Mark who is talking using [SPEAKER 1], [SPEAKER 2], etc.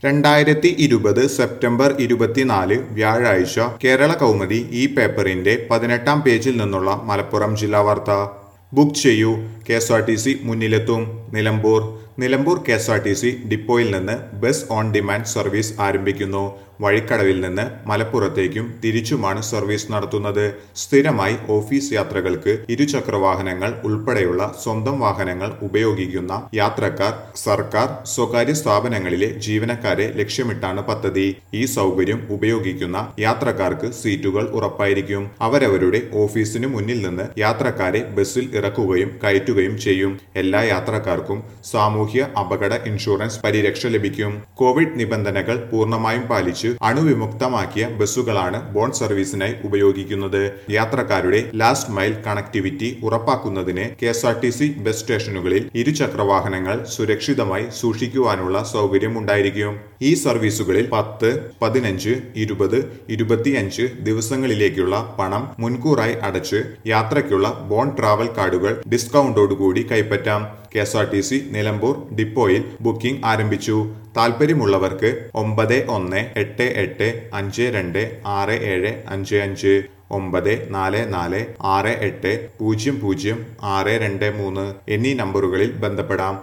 [SPEAKER 1] രണ്ടായിരത്തി ഇരുപത് സെപ്റ്റംബർ ഇരുപത്തിനാല് വ്യാഴാഴ്ച കേരള കൗമുദി ഈ പേപ്പറിന്റെ പതിനെട്ടാം പേജിൽ നിന്നുള്ള മലപ്പുറം ജില്ലാ വാർത്ത ബുക്ക് ചെയ്യൂ K S R T C മുന്നിലെത്തും Nilambur Nilambur K S R T C ഡിപ്പോയിൽ നിന്ന് ബസ് ഓൺ ഡിമാൻഡ് സർവീസ് ആരംഭിക്കുന്നു വഴിക്കടവിൽ നിന്ന് മലപ്പുറത്തേക്കും തിരിച്ചുമാണ് സർവീസ് നടത്തുന്നത് സ്ഥിരമായി ഓഫീസ് യാത്രകൾക്ക് ഇരുചക്ര വാഹനങ്ങൾ ഉൾപ്പെടെയുള്ള സ്വന്തം വാഹനങ്ങൾ ഉപയോഗിക്കുന്ന യാത്രക്കാർ സർക്കാർ സ്വകാര്യ സ്ഥാപനങ്ങളിലെ ജീവനക്കാരെ ലക്ഷ്യമിട്ടാണ് പദ്ധതി ഈ സൗകര്യം ഉപയോഗിക്കുന്ന യാത്രക്കാർക്ക് സീറ്റുകൾ ഉറപ്പായിരിക്കും അവരവരുടെ ഓഫീസിന് മുന്നിൽ നിന്ന് യാത്രക്കാരെ ബസ്സിൽ ഇറക്കുകയും കയറ്റുകയും ചെയ്യും എല്ലാ യാത്രക്കാർക്കും സാമൂഹ്യ അപകട ഇൻഷുറൻസ് പരിരക്ഷ ലഭിക്കും കോവിഡ് നിബന്ധനകൾ പൂർണ്ണമായും പാലിച്ച് അണുവിമുക്തമാക്കിയ ബസ്സുകളാണ് ബോൺ സർവീസിനായി ഉപയോഗിക്കുന്നത് യാത്രക്കാരുടെ ലാസ്റ്റ് മൈൽ കണക്ടിവിറ്റി ഉറപ്പാക്കുന്നതിന് K S R T C bus സ്റ്റേഷനുകളിൽ ഇരുചക്ര വാഹനങ്ങൾ സുരക്ഷിതമായി സൂക്ഷിക്കുവാനുള്ള സൗകര്യം ഉണ്ടായിരിക്കും ഈ സർവീസുകളിൽ പത്ത് പതിനഞ്ച് ഇരുപത് ഇരുപത്തിയഞ്ച് ദിവസങ്ങളിലേക്കുള്ള പണം മുൻകൂറായി അടച്ച് യാത്രയ്ക്കുള്ള ബോൺ ട്രാവൽ കാർഡുകൾ ഡിസ്കൗണ്ടോടുകൂടി കൈപ്പറ്റാം K S R T C Nilambur ഡിപ്പോയിൽ ബുക്കിംഗ് ആരംഭിച്ചു താൽപ്പര്യമുള്ളവർക്ക് ഒമ്പത് ഒന്ന് എട്ട് എട്ട് അഞ്ച് രണ്ട് ആറ് ഏഴ് അഞ്ച് അഞ്ച് ഒമ്പത് നാല് നാല് ആറ് എട്ട് പൂജ്യം പൂജ്യം ആറ് രണ്ട് മൂന്ന് എന്നീ നമ്പറുകളിൽ ബന്ധപ്പെടാം